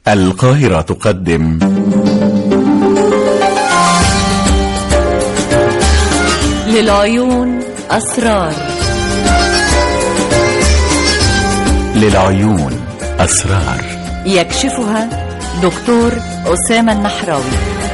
القاهرة تقدم للعيون أسرار للعيون أسرار يكشفها دكتور أسامة النحراوي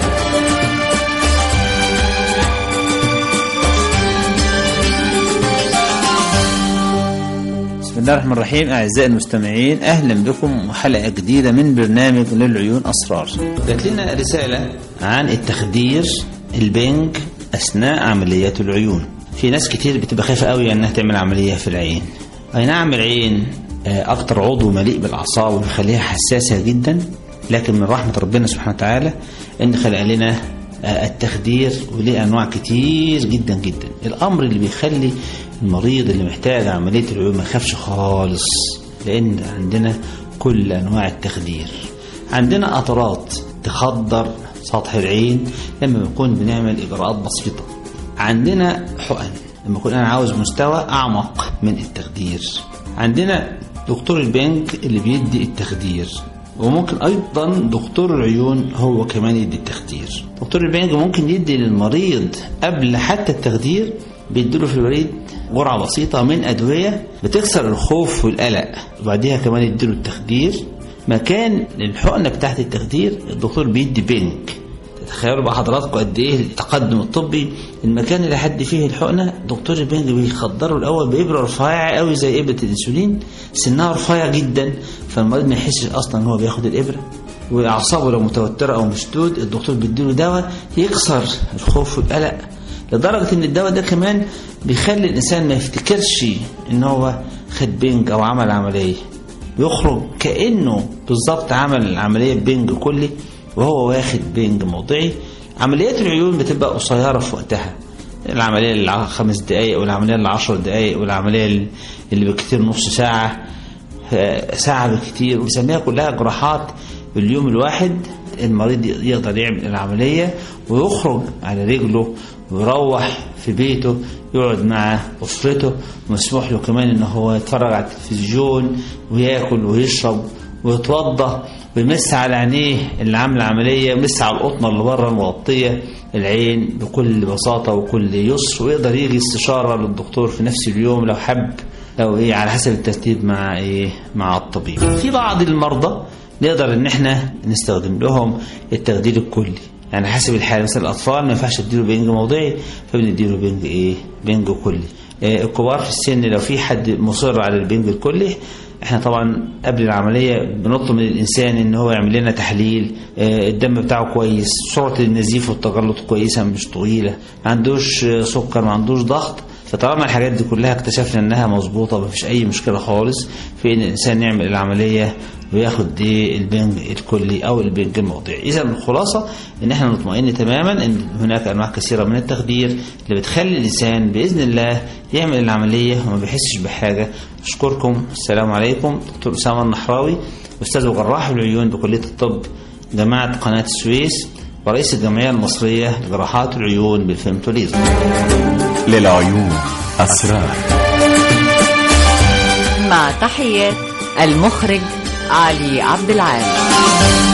بسم الله الرحمن الرحيم أعزائي المستمعين أهلا بكم وحلقة جديدة من برنامج للعيون أسرار جات لنا رسالة عن التخدير البنج أثناء عمليات العيون في ناس كتير بتبقى خايفة قوي أنها تعمل عملية في العين أي نعم العين آه، أكتر عضو مليء بالأعصاب وبيخليها حساسة جدا لكن من رحمة ربنا سبحانه وتعالى إن خلق لنا آه، التخدير وليه انواع كتير جدا جدا الامر اللي بيخلي المريض اللي محتاج عمليه العيون ما يخافش خالص لان عندنا كل انواع التخدير عندنا قطرات تخدر سطح العين لما بنكون بنعمل اجراءات بسيطه عندنا حقن لما اكون انا عاوز مستوى اعمق من التخدير عندنا دكتور البنك اللي بيدي التخدير وممكن ايضا دكتور العيون هو كمان يدي التخدير دكتور البنج ممكن يدي للمريض قبل حتى التخدير بيديله في الوريد جرعه بسيطه من ادويه بتكسر الخوف والقلق وبعديها كمان يديله التخدير مكان الحقنه بتاعت التخدير الدكتور بيدي بنج تخيلوا بقى حضراتكم قد ايه التقدم الطبي المكان اللي حد فيه الحقنه دكتور البنج بيخدره الاول بابره رفيعه قوي زي ابره الانسولين سنها رفيع جدا فالمريض ما يحسش اصلا ان هو بياخد الابره واعصابه لو متوتره او مشدود الدكتور بيديله دواء يكسر الخوف والقلق لدرجه ان الدواء ده كمان بيخلي الانسان ما يفتكرش ان هو خد بنج او عمل عمليه يخرج كانه بالظبط عمل عمليه بنج كلي وهو واخد بنج موضعي عمليات العيون بتبقى قصيره في وقتها العمليه اللي خمس دقائق والعمليه اللي عشر دقائق والعمليه اللي بكتير نص ساعه آه، ساعه بكتير وبنسميها كلها جراحات باليوم الواحد المريض يقدر يعمل العمليه ويخرج على رجله ويروح في بيته يقعد مع اسرته مسموح له كمان ان هو يتفرج على التلفزيون وياكل ويشرب ويتوضا ويمس على عينيه اللي عامله عمليه ويمس على القطنه اللي بره المغطيه العين بكل بساطه وكل يسر ويقدر يجي استشاره للدكتور في نفس اليوم لو حب لو ايه على حسب الترتيب مع ايه مع الطبيب في بعض المرضى نقدر ان احنا نستخدم لهم التخدير الكلي يعني حسب الحاله مثلا الاطفال ما ينفعش نديله بنج موضعي فبنديله بنج ايه بنج كلي آه، الكبار في السن لو في حد مصر على البنج الكلي احنا طبعا قبل العمليه بنطلب من الانسان ان هو يعمل لنا تحليل آه، الدم بتاعه كويس سرعه النزيف والتجلط كويسه مش طويله ما عندوش آه، سكر ما عندوش ضغط فطالما الحاجات دي كلها اكتشفنا انها مظبوطه مفيش اي مشكله خالص في ان الانسان يعمل العمليه وياخد دي البنج الكلي او البنج الموضعي اذا الخلاصه ان احنا نطمئن تماما ان هناك انواع كثيره من التخدير اللي بتخلي الانسان باذن الله يعمل العمليه وما بيحسش بحاجه اشكركم السلام عليكم دكتور اسامه النحراوي استاذ وجراح العيون بكليه الطب جامعه قناه السويس ورئيس الجمعيه المصريه لجراحات العيون بالفيمتوليزم للعيون أسرار مع تحيات المخرج علي عبد العال